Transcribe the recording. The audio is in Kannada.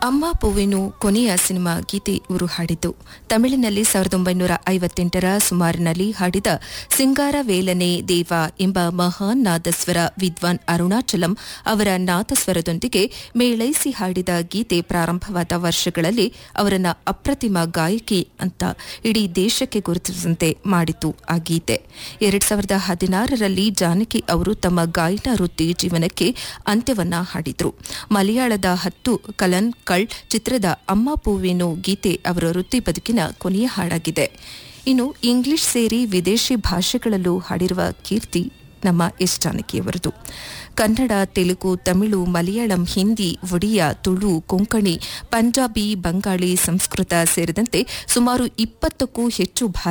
ಅಮ್ಮ ಪೂವೆನು ಕೊನೆಯ ಸಿನಿಮಾ ಗೀತೆ ಇವರು ಹಾಡಿದ್ದು ತಮಿಳಿನಲ್ಲಿ ಸಾವಿರದ ಒಂಬೈನೂರ ಐವತ್ತೆಂಟರ ಸುಮಾರಿನಲ್ಲಿ ಹಾಡಿದ ಸಿಂಗಾರ ವೇಲನೆ ದೇವ ಎಂಬ ಮಹಾನ್ ನಾದಸ್ವರ ವಿದ್ವಾನ್ ಅರುಣಾಚಲಂ ಅವರ ನಾದಸ್ವರದೊಂದಿಗೆ ಮೇಳೈಸಿ ಹಾಡಿದ ಗೀತೆ ಪ್ರಾರಂಭವಾದ ವರ್ಷಗಳಲ್ಲಿ ಅವರನ್ನ ಅಪ್ರತಿಮ ಗಾಯಕಿ ಅಂತ ಇಡೀ ದೇಶಕ್ಕೆ ಗುರುತಿಸುವಂತೆ ಮಾಡಿತು ಆ ಗೀತೆ ಎರಡ್ ಸಾವಿರದ ಹದಿನಾರರಲ್ಲಿ ಜಾನಕಿ ಅವರು ತಮ್ಮ ಗಾಯನ ವೃತ್ತಿ ಜೀವನಕ್ಕೆ ಅಂತ್ಯವನ್ನ ಹಾಡಿದ್ರು ಮಲಯಾಳದ ಹತ್ತು ಕಲನ್ ಕಳ್ ಚಿತ್ರದ ಅಮ್ಮ ಪೂವೇನು ಗೀತೆ ಅವರ ವೃತ್ತಿ ಬದುಕಿನ ಕೊನೆಯ ಹಾಡಾಗಿದೆ ಇನ್ನು ಇಂಗ್ಲಿಷ್ ಸೇರಿ ವಿದೇಶಿ ಭಾಷೆಗಳಲ್ಲೂ ಹಾಡಿರುವ ಕೀರ್ತಿ ನಮ್ಮ ಎಸ್ ಜಾನಕಿಯವರದು ಕನ್ನಡ ತೆಲುಗು ತಮಿಳು ಮಲಯಾಳಂ ಹಿಂದಿ ಒಡಿಯಾ ತುಳು ಕೊಂಕಣಿ ಪಂಜಾಬಿ ಬಂಗಾಳಿ ಸಂಸ್ಕೃತ ಸೇರಿದಂತೆ ಸುಮಾರು ಇಪ್ಪತ್ತಕ್ಕೂ ಹೆಚ್ಚು